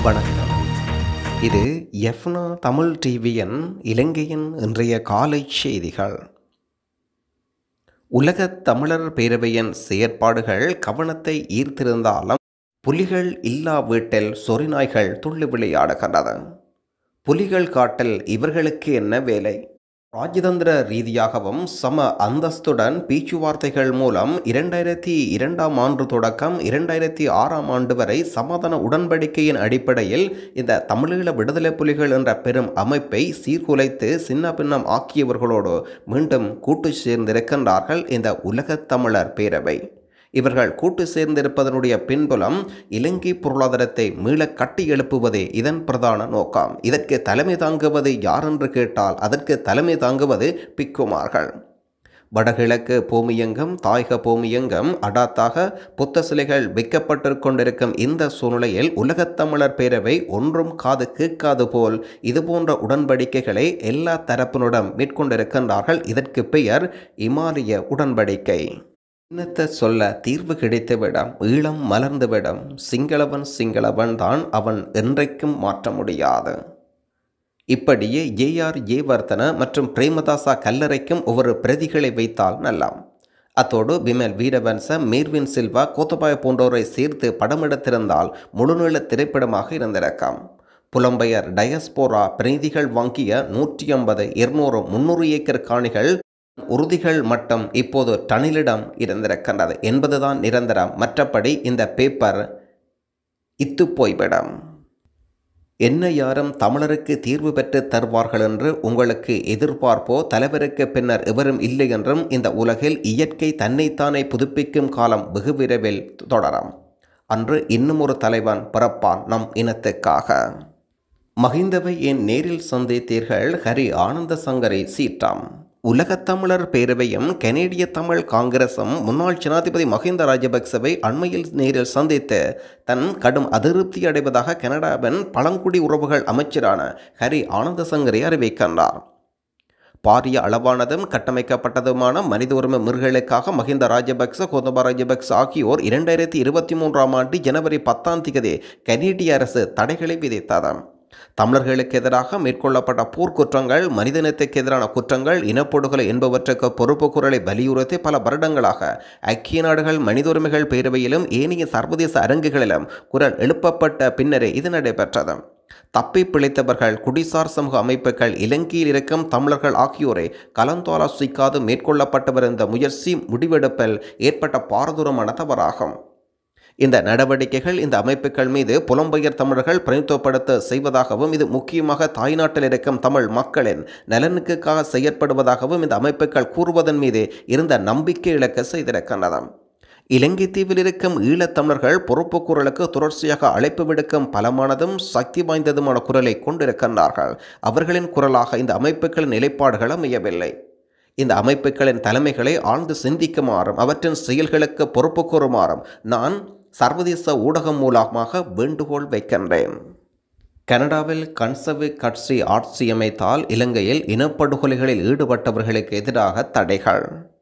வணக்கம் இது எஃப்னா தமிழ் டிவியின் இலங்கையின் இன்றைய காலை செய்திகள் உலகத் தமிழர் பேரவையின் செயற்பாடுகள் கவனத்தை ஈர்த்திருந்தாலும் புலிகள் இல்லா வீட்டில் சொறிநாய்கள் துள்ளி விளையாடுகின்றது புலிகள் காட்டில் இவர்களுக்கு என்ன வேலை ராஜதந்திர ரீதியாகவும் சம அந்தஸ்துடன் பேச்சுவார்த்தைகள் மூலம் இரண்டாயிரத்தி இரண்டாம் ஆண்டு தொடக்கம் இரண்டாயிரத்தி ஆறாம் ஆண்டு வரை சமாதான உடன்படிக்கையின் அடிப்படையில் இந்த தமிழீழ விடுதலை புலிகள் என்ற பெரும் அமைப்பை சீர்குலைத்து சின்ன பின்னம் ஆக்கியவர்களோடு மீண்டும் கூட்டு சேர்ந்திருக்கின்றார்கள் இந்த உலகத் தமிழர் பேரவை இவர்கள் கூட்டு சேர்ந்திருப்பதனுடைய பின்புலம் இலங்கை பொருளாதாரத்தை மீள கட்டி எழுப்புவதே இதன் பிரதான நோக்கம் இதற்கு தலைமை தாங்குவது யார் என்று கேட்டால் அதற்கு தலைமை தாங்குவது பிக்குமார்கள் வடகிழக்கு பூமியங்கம் தாயக பூமியங்கம் அடாத்தாக புத்த சிலைகள் வைக்கப்பட்டு கொண்டிருக்கும் இந்த சூழ்நிலையில் உலகத்தமிழர் பேரவை ஒன்றும் காது கேட்காது போல் இதுபோன்ற உடன்படிக்கைகளை எல்லா தரப்பினுடன் மேற்கொண்டிருக்கின்றார்கள் இதற்கு பெயர் இமாலய உடன்படிக்கை இன்னத்தை சொல்ல தீர்வு கிடைத்துவிடும் ஈழம் மலர்ந்துவிடும் சிங்களவன் சிங்களவன் தான் அவன் என்றைக்கும் மாற்ற முடியாது இப்படியே ஏஆர் ஏவர்த்தன மற்றும் பிரேமதாசா கல்லறைக்கும் ஒவ்வொரு பிரதிகளை வைத்தால் நல்லாம் அத்தோடு பிமல் வீரவன்ச மீர்வின் சில்வா கோத்தபாய போன்றோரை சேர்த்து படமெடுத்திருந்தால் முழுநீள திரைப்படமாக இருந்திருക്കാം புலம்பெயர் டயஸ்போரா பிரதிகள் வாங்கிய நூற்றி ஐம்பது இருநூறு முன்னூறு ஏக்கர் காணிகள் உறுதிகள் மட்டம் இப்போது டனிலிடம் இருந்திருக்கின்றது என்பதுதான் நிரந்தரம் மற்றபடி இந்த பேப்பர் இத்து போய்விடும் என்ன யாரும் தமிழருக்கு தீர்வு பெற்று தருவார்கள் என்று உங்களுக்கு எதிர்பார்ப்போ தலைவருக்கு பின்னர் எவரும் இல்லை என்றும் இந்த உலகில் இயற்கை தன்னைத்தானே புதுப்பிக்கும் காலம் வெகு விரைவில் தொடரும் அன்று இன்னும் ஒரு தலைவன் பிறப்பான் நம் இனத்துக்காக மகிந்தவை என் நேரில் சந்தித்தீர்கள் ஹரி ஆனந்த சங்கரை சீட்டாம் உலகத்தமிழர் பேரவையும் கனேடிய தமிழ் காங்கிரசும் முன்னாள் ஜனாதிபதி மஹிந்த ராஜபக்சவை அண்மையில் நேரில் சந்தித்து தன் கடும் அதிருப்தி அடைவதாக கனடாவின் பழங்குடி உறவுகள் அமைச்சரான ஹரி ஆனந்த சங்கரை அறிவிக்கின்றார் பாரிய அளவானதும் கட்டமைக்கப்பட்டதுமான மனித உரிமை முறைகளுக்காக மஹிந்த ராஜபக்ச கோதபா ராஜபக்ச ஆகியோர் இரண்டாயிரத்தி இருபத்தி மூன்றாம் ஆண்டு ஜனவரி பத்தாம் தேதி கனேடிய அரசு தடைகளை விதித்தது தமிழர்களுக்கு எதிராக மேற்கொள்ளப்பட்ட போர்க்குற்றங்கள் மனிதனத்துக்கு எதிரான குற்றங்கள் இனப்படுகொலை என்பவற்றுக்கு பொறுப்பு குரலை வலியுறுத்தி பல வருடங்களாக ஐக்கிய நாடுகள் மனித உரிமைகள் பேரவையிலும் ஏனைய சர்வதேச அரங்குகளிலும் குரல் எழுப்பப்பட்ட பின்னரே இது நடைபெற்றது தப்பி பிழைத்தவர்கள் குடிசார் சமூக அமைப்புகள் இலங்கையில் இருக்கும் தமிழர்கள் ஆகியோரை கலந்தாலோசிக்காது மேற்கொள்ளப்பட்டு இந்த முயற்சி முடிவெடுப்பில் ஏற்பட்ட பாரதூரமான தவறாகும் இந்த நடவடிக்கைகள் இந்த அமைப்புகள் மீது புலம்பெயர் தமிழர்கள் பிரதித்துவப்படுத்த செய்வதாகவும் இது முக்கியமாக தாய்நாட்டில் இருக்கும் தமிழ் மக்களின் நலனுக்காக செயற்படுவதாகவும் இந்த அமைப்புகள் கூறுவதன் மீது இருந்த நம்பிக்கை இழக்க செய்திருக்கின்றன இலங்கை தீவில் இருக்கும் ஈழத்தமிழர்கள் பொறுப்பு குரலுக்கு தொடர்ச்சியாக அழைப்பு விடுக்கும் பலமானதும் சக்தி வாய்ந்ததுமான குரலை கொண்டிருக்கின்றார்கள் அவர்களின் குரலாக இந்த அமைப்புகளின் நிலைப்பாடுகள் அமையவில்லை இந்த அமைப்புகளின் தலைமைகளை ஆழ்ந்து சிந்திக்குமாறும் அவற்றின் செயல்களுக்கு பொறுப்பு கூறுமாறும் நான் சர்வதேச ஊடகம் மூலமாக வேண்டுகோள் வைக்கின்றேன் கனடாவில் கன்சர்வு கட்சி ஆட்சியமைத்தால் இலங்கையில் இனப்படுகொலைகளில் ஈடுபட்டவர்களுக்கு எதிராக தடைகள்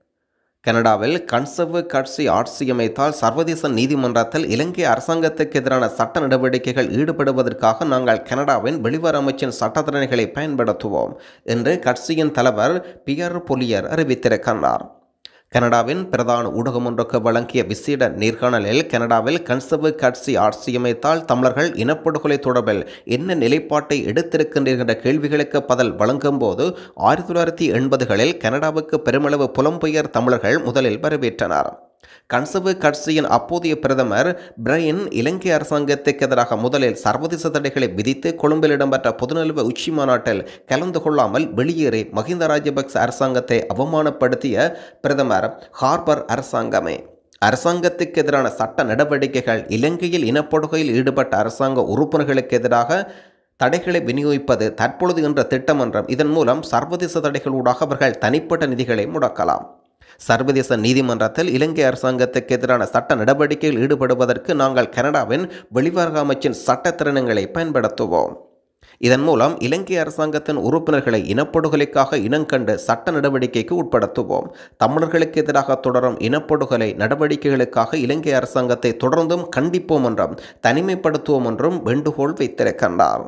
கனடாவில் கன்சர்வு கட்சி ஆட்சியமைத்தால் சர்வதேச நீதிமன்றத்தில் இலங்கை அரசாங்கத்துக்கு எதிரான சட்ட நடவடிக்கைகள் ஈடுபடுவதற்காக நாங்கள் கனடாவின் வெளிவார அமைச்சின் சட்டத்திறனைகளை பயன்படுத்துவோம் என்று கட்சியின் தலைவர் பியர் பொலியர் அறிவித்திருக்கின்றார் கனடாவின் பிரதான ஊடகம் ஒன்றுக்கு வழங்கிய விசேட நேர்காணலில் கனடாவில் கன்சர்வு கட்சி ஆட்சியமைத்தால் தமிழர்கள் இனப்படுகொலை தொடர்பில் என்ன நிலைப்பாட்டை எடுத்திருக்கின்றீர்கள் என்ற கேள்விகளுக்கு பதில் வழங்கும் போது ஆயிரத்தி தொள்ளாயிரத்தி எண்பதுகளில் கனடாவுக்கு பெருமளவு புலம்பெயர் தமிழர்கள் முதலில் வரவேற்றனர் கன்சர்வு கட்சியின் அப்போதைய பிரதமர் பிரைன் இலங்கை அரசாங்கத்துக்கு எதிராக முதலில் சர்வதேச தடைகளை விதித்து கொழும்பில் இடம்பெற்ற பொதுநலவு உச்சி மாநாட்டில் கலந்து கொள்ளாமல் வெளியேறி மஹிந்த ராஜபக்ச அரசாங்கத்தை அவமானப்படுத்திய பிரதமர் ஹார்பர் அரசாங்கமே அரசாங்கத்துக்கு எதிரான சட்ட நடவடிக்கைகள் இலங்கையில் இனப்படுகையில் ஈடுபட்ட அரசாங்க உறுப்பினர்களுக்கு எதிராக தடைகளை விநியோகிப்பது தற்பொழுது என்ற திட்டம் என்றும் இதன் மூலம் சர்வதேச தடைகளூடாக அவர்கள் தனிப்பட்ட நிதிகளை முடக்கலாம் சர்வதேச நீதிமன்றத்தில் இலங்கை அரசாங்கத்துக்கு எதிரான சட்ட நடவடிக்கையில் ஈடுபடுவதற்கு நாங்கள் கனடாவின் வெளிவார அமைச்சின் சட்டத்திறனங்களை பயன்படுத்துவோம் இதன் மூலம் இலங்கை அரசாங்கத்தின் உறுப்பினர்களை இனப்படுகொலைக்காக இனங்கண்டு சட்ட நடவடிக்கைக்கு உட்படுத்துவோம் தமிழர்களுக்கு எதிராக தொடரும் இனப்படுகொலை நடவடிக்கைகளுக்காக இலங்கை அரசாங்கத்தை தொடர்ந்தும் கண்டிப்போம் என்றும் தனிமைப்படுத்துவோம் என்றும் வேண்டுகோள் வைத்திருக்கின்றார்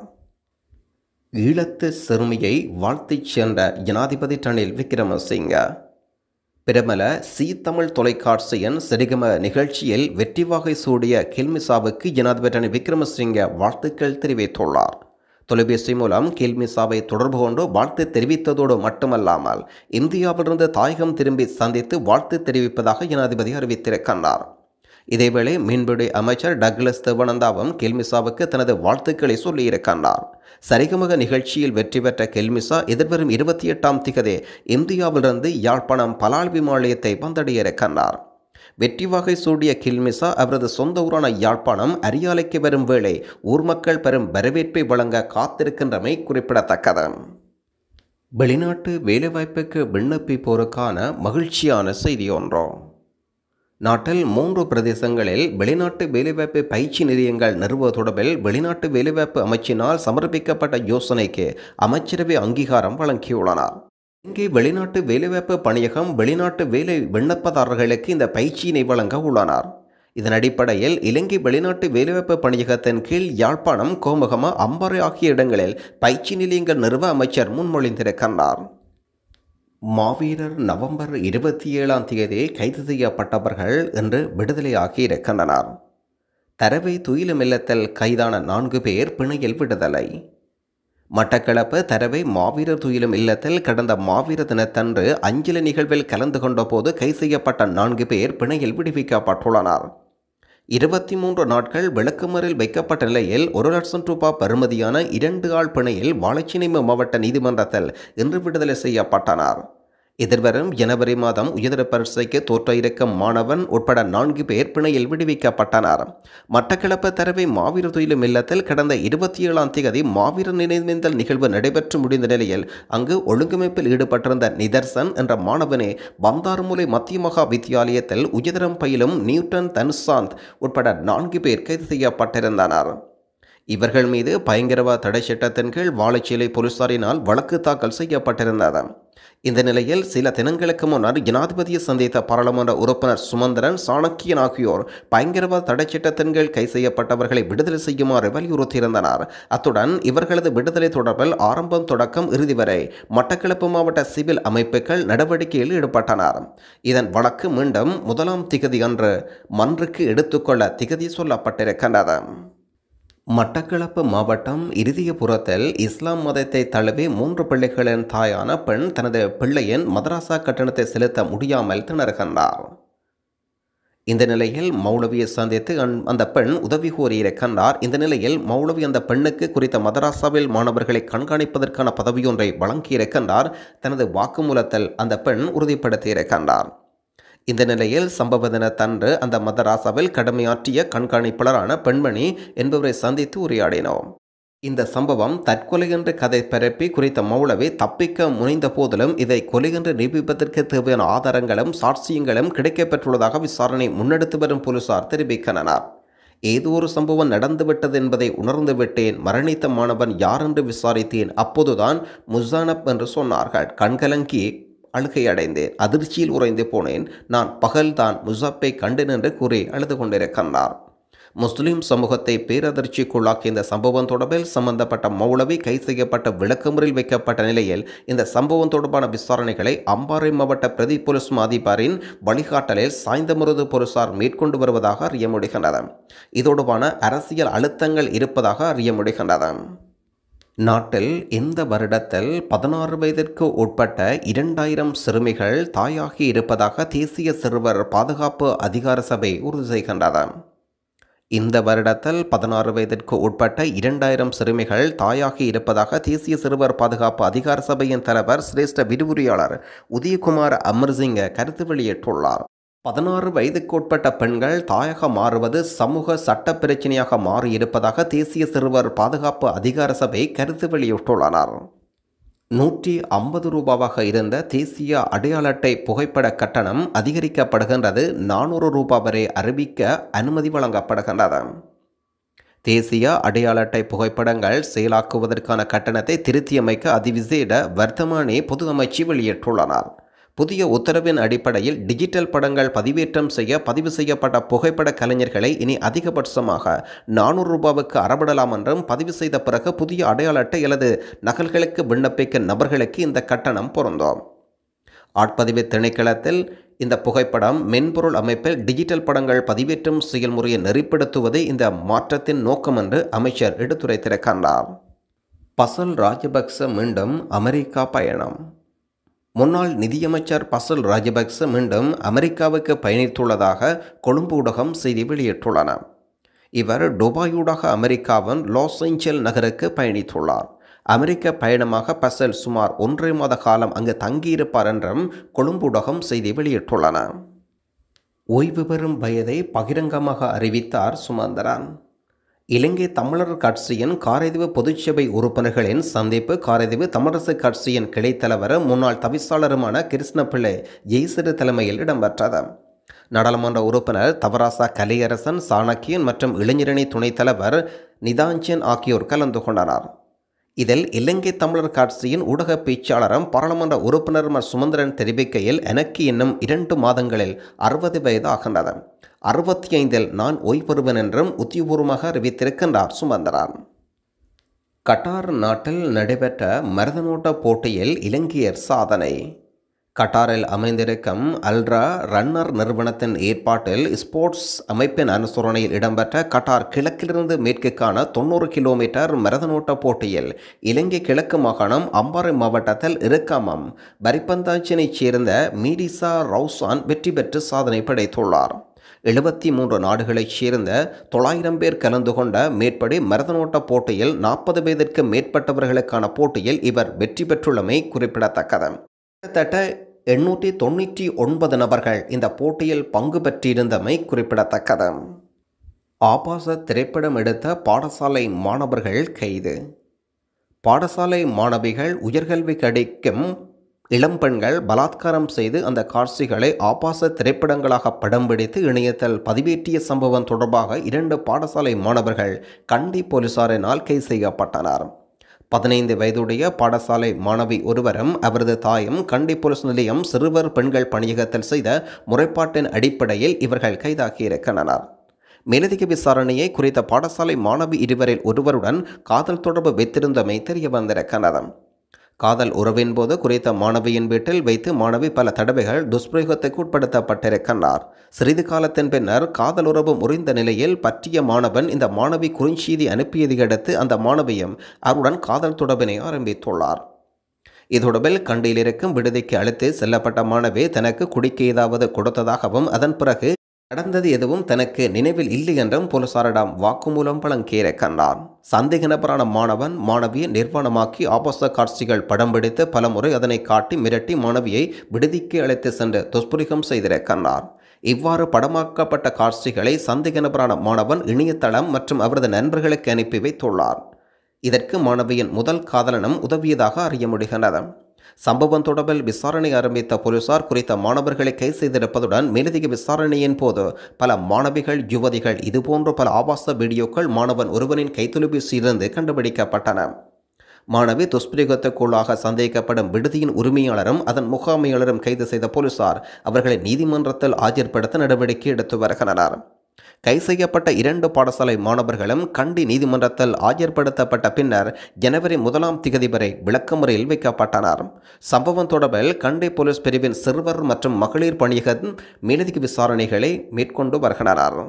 ஈழத்து சிறுமியை வாழ்த்திச் சென்ற ஜனாதிபதி ரணில் விக்ரமசிங்க பிரபல சி தமிழ் தொலைக்காட்சியின் சிறிகம நிகழ்ச்சியில் வெற்றி வாகை சூடிய கில்மிசாவுக்கு ஜனாதிபதி ரணில் விக்ரமசிங்க வாழ்த்துக்கள் தெரிவித்துள்ளார் தொலைபேசி மூலம் கில்மிசாவை தொடர்பு கொண்டு வாழ்த்து தெரிவித்ததோடு மட்டுமல்லாமல் இந்தியாவிலிருந்து தாயகம் திரும்பி சந்தித்து வாழ்த்து தெரிவிப்பதாக ஜனாதிபதி அறிவித்திருக்கின்றார் இதேவேளை மீன்பிடி அமைச்சர் டக்ளஸ் தேவனந்தாவும் கெல்மிசாவுக்கு தனது வாழ்த்துக்களை சொல்லியிருக்கின்றார் சரிகமக நிகழ்ச்சியில் வெற்றி பெற்ற கெல்மிசா எதிர்வரும் இருபத்தி எட்டாம் திகதே இந்தியாவிலிருந்து யாழ்ப்பாணம் பலால் விமானத்தை வந்தடைய இருக்கின்றார் வெற்றி வகை சூடிய கில்மிசா அவரது சொந்த ஊரான யாழ்ப்பாணம் அரியாலைக்கு வரும் வேளை ஊர் மக்கள் பெரும் வரவேற்பை வழங்க காத்திருக்கின்றமை குறிப்பிடத்தக்கது வெளிநாட்டு வேலைவாய்ப்புக்கு விண்ணப்பிப்போருக்கான மகிழ்ச்சியான செய்தி ஒன்றோ நாட்டில் மூன்று பிரதேசங்களில் வெளிநாட்டு வேலைவாய்ப்பு பயிற்சி நிலையங்கள் நிறுவ தொடர்பில் வெளிநாட்டு வேலைவாய்ப்பு அமைச்சினால் சமர்ப்பிக்கப்பட்ட யோசனைக்கு அமைச்சரவை அங்கீகாரம் வழங்கியுள்ளனர் இங்கே வெளிநாட்டு வேலைவாய்ப்பு பணியகம் வெளிநாட்டு வேலை விண்ணப்பதாரர்களுக்கு இந்த பயிற்சியினை வழங்க உள்ளனர் இதன் அடிப்படையில் இலங்கை வெளிநாட்டு வேலைவாய்ப்பு பணியகத்தின் கீழ் யாழ்ப்பாணம் கோமுகம அம்பாறை ஆகிய இடங்களில் பயிற்சி நிலையங்கள் நிறுவ அமைச்சர் முன்மொழிந்திருக்கின்றார் மாவீரர் நவம்பர் இருபத்தி ஏழாம் தேதி கைது செய்யப்பட்டவர்கள் இன்று விடுதலையாகி இருக்கின்றனர் தரவை துயிலும் இல்லத்தில் கைதான நான்கு பேர் பிணையில் விடுதலை மட்டக்களப்பு தரவை மாவீரர் துயிலும் இல்லத்தில் கடந்த மாவீர தினத்தன்று அஞ்சலி நிகழ்வில் கலந்து கொண்ட போது கை செய்யப்பட்ட நான்கு பேர் பிணையில் விடுவிக்கப்பட்டுள்ளனர் இருபத்தி மூன்று நாட்கள் விளக்குமறில் வைக்கப்பட்ட நிலையில் ஒரு லட்சம் ரூபாய் பெறுமதியான இரண்டு ஆள் பிணையில் வாழைச்சினைம மாவட்ட நீதிமன்றத்தில் இன்று விடுதலை செய்யப்பட்டனர் எதிர்வரும் ஜனவரி மாதம் உயர்தர பரீட்சைக்கு தோற்ற இருக்கும் மாணவன் உட்பட நான்கு பேர் பிணையில் விடுவிக்கப்பட்டனர் மட்டக்களப்பு தரவை மாவீரர் துயிலும் இல்லத்தில் கடந்த இருபத்தி ஏழாம் தேதி மாவீரர் நினைவேந்தல் நிகழ்வு நடைபெற்று முடிந்த நிலையில் அங்கு ஒழுங்கமைப்பில் ஈடுபட்டிருந்த நிதர்சன் என்ற மாணவனே பந்தார்மூலை மத்திய மகா வித்தியாலயத்தில் உயர்தரம் பயிலும் நியூட்டன் தன்சாந்த் உட்பட நான்கு பேர் கைது செய்யப்பட்டிருந்தனர் இவர்கள் மீது பயங்கரவாத தடை சட்டத்தின் கீழ் வாழைச்சேலை போலீசாரினால் வழக்கு தாக்கல் செய்யப்பட்டிருந்தது இந்த நிலையில் சில தினங்களுக்கு முன்னர் ஜனாதிபதியை சந்தித்த பாராளுமன்ற உறுப்பினர் சுமந்திரன் சாணக்கியன் ஆகியோர் பயங்கரவாத தடை சட்டத்தின் கீழ் கை செய்யப்பட்டவர்களை விடுதலை செய்யுமாறு வலியுறுத்தியிருந்தனர் அத்துடன் இவர்களது விடுதலை தொடர்பில் ஆரம்பம் தொடக்கம் இறுதி வரை மட்டக்களப்பு மாவட்ட சிவில் அமைப்புகள் நடவடிக்கையில் ஈடுபட்டனர் இதன் வழக்கு மீண்டும் முதலாம் திகதி அன்று மன்றுக்கு எடுத்துக்கொள்ள திகதி சொல்லப்பட்டிருக்கின்றது மட்டக்களப்பு மாவட்டம் இறுதியபுரத்தில் இஸ்லாம் மதத்தை தழுவி மூன்று பிள்ளைகளின் தாயான பெண் தனது பிள்ளையின் மதராசா கட்டணத்தை செலுத்த முடியாமல் திணறுகின்றார் இந்த நிலையில் மௌலவியை சந்தித்து அந்- அந்த பெண் உதவி கோரியிருக்கின்றார் இந்த நிலையில் மௌலவி அந்த பெண்ணுக்கு குறித்த மதராசாவில் மாணவர்களை கண்காணிப்பதற்கான பதவியொன்றை வழங்கியிருக்கின்றார் தனது வாக்குமூலத்தில் அந்த பெண் உறுதிப்படுத்தியிருக்கின்றார் இந்த நிலையில் சம்பவ தினத்தன்று அந்த மதராசாவில் கடமையாற்றிய கண்காணிப்பாளரான பெண்மணி என்பவரை சந்தித்து உரையாடினோம் இந்த சம்பவம் தற்கொலை என்று கதை பரப்பி குறித்த மௌலவி தப்பிக்க முனைந்த போதிலும் இதை கொலை என்று நிரூபிப்பதற்கு தேவையான ஆதாரங்களும் சாட்சியங்களும் கிடைக்கப்பெற்றுள்ளதாக விசாரணை முன்னெடுத்து வரும் போலீசார் தெரிவிக்கின்றனர் ஏதோ ஒரு சம்பவம் நடந்துவிட்டது என்பதை உணர்ந்து விட்டேன் மரணித்த மாணவன் யார் என்று விசாரித்தேன் அப்போதுதான் முசானப் என்று சொன்னார்கள் கண்கலங்கி அழுகை அடைந்தேன் அதிர்ச்சியில் உறைந்து போனேன் நான் பகல்தான் முசப்பை கண்டேன் என்று கூறி அழுது கொண்டிருக்கின்றார் முஸ்லிம் சமூகத்தை பேரதிர்ச்சிக்குள்ளாக்கிய இந்த சம்பவம் தொடர்பில் சம்பந்தப்பட்ட மௌலவி கை செய்யப்பட்ட விளக்கமுறையில் வைக்கப்பட்ட நிலையில் இந்த சம்பவம் தொடர்பான விசாரணைகளை அம்பாறை மாவட்ட பிரதி போலீஸ் மா அதிபரின் வழிகாட்டலில் சாய்ந்தமருது போலீசார் மேற்கொண்டு வருவதாக அறிய முடிகின்றது இதோடுபான அரசியல் அழுத்தங்கள் இருப்பதாக அறிய முடிகின்றது நாட்டில் இந்த வருடத்தில் பதினாறு வயதிற்கு உட்பட்ட இரண்டாயிரம் சிறுமிகள் தாயாகி இருப்பதாக தேசிய சிறுவர் பாதுகாப்பு அதிகார சபை உறுதி செய்கின்றது இந்த வருடத்தில் பதினாறு வயதிற்கு உட்பட்ட இரண்டாயிரம் சிறுமிகள் தாயாகி இருப்பதாக தேசிய சிறுவர் பாதுகாப்பு அதிகார சபையின் தலைவர் சிரேஷ்ட விரிவுரையாளர் உதயகுமார் அமர்சிங்க கருத்து வெளியிட்டுள்ளார் பதினாறு வயதுக்கு உட்பட்ட பெண்கள் தாயக மாறுவது சமூக சட்ட பிரச்சினையாக மாறியிருப்பதாக தேசிய சிறுவர் பாதுகாப்பு அதிகார சபை கருத்து வெளியிட்டுள்ளனர் நூற்றி ஐம்பது ரூபாவாக இருந்த தேசிய அடையாள அட்டை புகைப்பட கட்டணம் அதிகரிக்கப்படுகின்றது நானூறு ரூபாய் வரை அறிவிக்க அனுமதி வழங்கப்படுகின்றது தேசிய அடையாள அட்டை புகைப்படங்கள் செயலாக்குவதற்கான கட்டணத்தை திருத்தியமைக்க அதிவிசேட வர்த்தமானி பொது அமைச்சு வெளியிட்டுள்ளனர் புதிய உத்தரவின் அடிப்படையில் டிஜிட்டல் படங்கள் பதிவேற்றம் செய்ய பதிவு செய்யப்பட்ட புகைப்பட கலைஞர்களை இனி அதிகபட்சமாக நானூறு ரூபாவுக்கு அறவிடலாம் என்றும் பதிவு செய்த பிறகு புதிய அடையாள அட்டை அல்லது நகல்களுக்கு விண்ணப்பிக்க நபர்களுக்கு இந்த கட்டணம் பொருந்தும் ஆட்பதிவு திணைக்களத்தில் இந்த புகைப்படம் மென்பொருள் அமைப்பில் டிஜிட்டல் படங்கள் பதிவேற்றும் செயல்முறையை நெறிப்படுத்துவதே இந்த மாற்றத்தின் நோக்கம் என்று அமைச்சர் எடுத்துரைத்திருக்கின்றார் பசல் ராஜபக்ச மீண்டும் அமெரிக்கா பயணம் முன்னாள் நிதியமைச்சர் பசல் ராஜபக்ச மீண்டும் அமெரிக்காவுக்கு பயணித்துள்ளதாக கொழும்பு ஊடகம் செய்தி வெளியிட்டுள்ளன இவர் துபாயூடாக அமெரிக்காவின் லாஸ் ஏஞ்சல் நகருக்கு பயணித்துள்ளார் அமெரிக்க பயணமாக பசல் சுமார் ஒன்றரை மாத காலம் அங்கு தங்கியிருப்பார் என்றும் கொழும்பு ஊடகம் செய்தி வெளியிட்டுள்ளன ஓய்வு பெறும் வயதை பகிரங்கமாக அறிவித்தார் சுமந்திரன் இலங்கை தமிழர் கட்சியின் காரைதீவு பொதுச்சபை உறுப்பினர்களின் சந்திப்பு காரைதீவு தமிழரசு கட்சியின் கிளைத்தலைவர் முன்னாள் தவிசாளருமான கிருஷ்ணபிள்ளை ஜெய்சிறு தலைமையில் இடம்பெற்றது நாடாளுமன்ற உறுப்பினர் தவராசா கலியரசன் சாணக்கியன் மற்றும் இளைஞரணி துணைத் தலைவர் நிதாஞ்சன் ஆகியோர் கலந்து கொண்டனர் இதில் இலங்கை தமிழர் கட்சியின் ஊடக பேச்சாளரும் பாராளுமன்ற உறுப்பினரும் சுமந்திரன் தெரிவிக்கையில் எனக்கு இன்னும் இரண்டு மாதங்களில் அறுபது வயது ஆகின்றது அறுபத்தி ஐந்தில் நான் ஓய்வெறுவேன் என்றும் உத்தியபூர்வமாக அறிவித்திருக்கின்றார் சுமந்திரன் கட்டார் நாட்டில் நடைபெற்ற மருதனோட்ட போட்டியில் இலங்கையர் சாதனை கட்டாரில் அமைந்திருக்கும் அல்ட்ரா ரன்னர் நிறுவனத்தின் ஏற்பாட்டில் ஸ்போர்ட்ஸ் அமைப்பின் அனுசரணையில் இடம்பெற்ற கட்டார் கிழக்கிலிருந்து மேற்குக்கான தொண்ணூறு கிலோமீட்டர் மரதனோட்ட போட்டியில் இலங்கை கிழக்கு மாகாணம் அம்பாறை மாவட்டத்தில் இருக்கமம் பரிப்பந்தாச்சினைச் சேர்ந்த மீடிசா ரவுசான் வெற்றி பெற்று சாதனை படைத்துள்ளார் எழுபத்தி மூன்று நாடுகளைச் சேர்ந்த தொள்ளாயிரம் பேர் கலந்து கொண்ட மேற்படி மரதனோட்ட போட்டியில் நாற்பது வயதிற்கு மேற்பட்டவர்களுக்கான போட்டியில் இவர் வெற்றி பெற்றுள்ளமை குறிப்பிடத்தக்கது கிட்டத்தட்ட எண்ணூற்றி தொண்ணூற்றி ஒன்பது நபர்கள் இந்த போட்டியில் பங்கு பெற்றிருந்தமை குறிப்பிடத்தக்கது ஆபாச திரைப்படம் எடுத்த பாடசாலை மாணவர்கள் கைது பாடசாலை மாணவிகள் உயர்கல்வி கிடைக்கும் இளம்பெண்கள் பலாத்காரம் செய்து அந்த காட்சிகளை ஆபாச திரைப்படங்களாக படம் பிடித்து இணையத்தில் பதிவேற்றிய சம்பவம் தொடர்பாக இரண்டு பாடசாலை மாணவர்கள் கண்டி போலீசாரினால் கைது செய்யப்பட்டனர் பதினைந்து வயதுடைய பாடசாலை மாணவி ஒருவரும் அவரது தாயும் கண்டி போலீஸ் நிலையம் சிறுவர் பெண்கள் பணியகத்தில் செய்த முறைப்பாட்டின் அடிப்படையில் இவர்கள் கைதாகியிருக்கின்றனர் மேலதிக விசாரணையை குறித்த பாடசாலை மாணவி இருவரில் ஒருவருடன் காதல் தொடர்பு வைத்திருந்தமை தெரிய வந்திருக்கிறது காதல் உறவின் போது குறித்த மாணவியின் வீட்டில் வைத்து மாணவி பல தடவைகள் துஷ்பிரயோகத்துக்கு உட்படுத்தப்பட்டிருக்கின்றார் சிறிது காலத்தின் பின்னர் காதல் உறவு முறிந்த நிலையில் பற்றிய மாணவன் இந்த மாணவி குறுஞ்செய்தி அனுப்பியதை அடுத்து அந்த மாணவியும் அவருடன் காதல் தொடர்பினை ஆரம்பித்துள்ளார் இதொடர்பில் கண்டியில் இருக்கும் விடுதிக்கு அழைத்து செல்லப்பட்ட மாணவி தனக்கு குடிக்க ஏதாவது கொடுத்ததாகவும் அதன் பிறகு நடந்தது எதுவும் தனக்கு நினைவில் இல்லை என்றும் போலீசாரிடம் வாக்குமூலம் வழங்கியிருக்கின்றார் சந்தேக நபரான மாணவன் மாணவியை நிர்வாணமாக்கி ஆபாச காட்சிகள் படம் பிடித்து பலமுறை அதனை காட்டி மிரட்டி மாணவியை விடுதிக்கு அழைத்து சென்று துஷ்பிரயோகம் செய்திருக்கின்றார் இவ்வாறு படமாக்கப்பட்ட காட்சிகளை சந்தேக நபரான மாணவன் இணையதளம் மற்றும் அவரது நண்பர்களுக்கு அனுப்பி வைத்துள்ளார் இதற்கு மாணவியின் முதல் காதலனும் உதவியதாக அறிய முடிகின்றது சம்பவம் தொடர்பில் விசாரணை ஆரம்பித்த போலீசார் குறித்த மாணவர்களை கைது செய்திருப்பதுடன் மேலதிக விசாரணையின் போது பல மாணவிகள் யுவதிகள் இதுபோன்ற பல ஆபாச வீடியோக்கள் மாணவன் ஒருவனின் கைத்தொலைபேசியிலிருந்து கண்டுபிடிக்கப்பட்டன மாணவி துஷ்பிரயோகத்துக்குள்ளாக சந்தேகிக்கப்படும் விடுதியின் உரிமையாளரும் அதன் முகாமையாளரும் கைது செய்த போலீசார் அவர்களை நீதிமன்றத்தில் ஆஜர்படுத்த நடவடிக்கை எடுத்து வருகின்றனர் கைது செய்யப்பட்ட இரண்டு பாடசாலை மாணவர்களும் கண்டி நீதிமன்றத்தில் ஆஜர்படுத்தப்பட்ட பின்னர் ஜனவரி முதலாம் திகதி வரை விளக்கமுறையில் வைக்கப்பட்டனர் சம்பவம் தொடர்பில் கண்டி போலீஸ் பிரிவின் சிறுவர் மற்றும் மகளிர் பணியகம் மேலதிக விசாரணைகளை மேற்கொண்டு வருகின்றனர்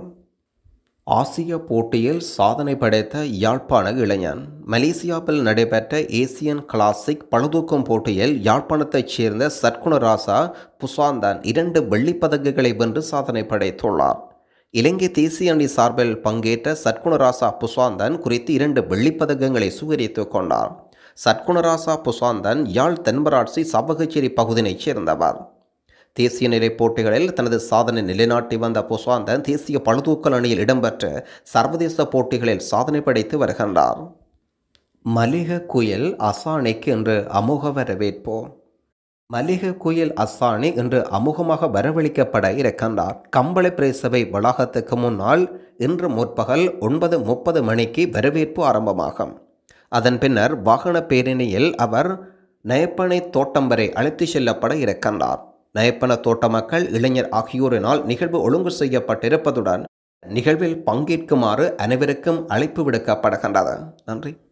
ஆசிய போட்டியில் சாதனை படைத்த யாழ்ப்பாண இளைஞன் மலேசியாவில் நடைபெற்ற ஏசியன் கிளாசிக் பழுதூக்கும் போட்டியில் யாழ்ப்பாணத்தைச் சேர்ந்த சற்குணராசா புசாந்தான் இரண்டு வெள்ளிப்பதக்குகளை வென்று சாதனை படைத்துள்ளார் இலங்கை தேசிய அணி சார்பில் பங்கேற்ற சற்குணராசா புசாந்தன் குறித்து இரண்டு வெள்ளிப்பதக்கங்களை சுகரித்துக் கொண்டார் சற்குணராசா புசாந்தன் யாழ் தென்மராட்சி சபகச்சேரி பகுதியினைச் சேர்ந்தவர் தேசிய நிலை போட்டிகளில் தனது சாதனை நிலைநாட்டி வந்த புசாந்தன் தேசிய பழுதூக்கல் அணியில் இடம்பெற்ற சர்வதேச போட்டிகளில் சாதனை படைத்து வருகின்றார் மலிக குயில் அசானைக்கு என்று அமோக வரவேற்போம் மலிக குயில் அஸ்ஸானி இன்று அமுகமாக வரவழைக்கப்பட இருக்கின்றார் கம்பளை பிரேசபை வளாகத்துக்கு முன்னால் இன்று முற்பகல் ஒன்பது முப்பது மணிக்கு வரவேற்பு ஆரம்பமாகும் அதன் பின்னர் வாகன பேரணியில் அவர் நயப்பனை தோட்டம் வரை அழைத்து செல்லப்பட இருக்கின்றார் நயப்பன தோட்ட மக்கள் இளைஞர் ஆகியோரினால் நிகழ்வு ஒழுங்கு செய்யப்பட்டிருப்பதுடன் நிகழ்வில் பங்கேற்குமாறு அனைவருக்கும் அழைப்பு விடுக்கப்படுகின்றது நன்றி